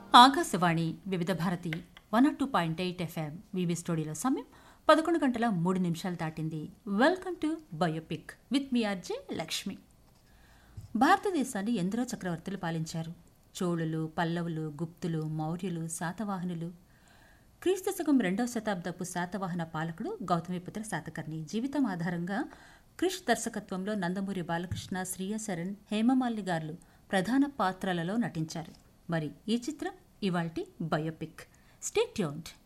Akashvani Vividh Bharati one or two point eight FM వివి స్టూడియోలో సమయం పదకొండు గంటల మూడు నిమిషాలు దాటింది welcome to biopic with me RJ Lakshmi భారతదేశాన్ని ఎందరో చక్రవర్తులు పాలించారు చోళులు పల్లవులు గుప్తులు మౌర్యులు శాతవాహనులు క్రీస్తు శకం రెండవ శతాబ్దపు శాతవాహన పాలకుడు గౌతమిపుత్ర శాతకర్ణి జీవితం ఆధారంగా క్రిష్ దర్శకత్వంలో నందమూరి బాలకృష్ణ శ్రీయ శరణ్ హేమమాలిని గారు ప్రధాన పాత్రలలో నటించారు మరి ఈ చిత్రం ఇవాల్టి బయోపిక్ స్టే ట్యూన్డ్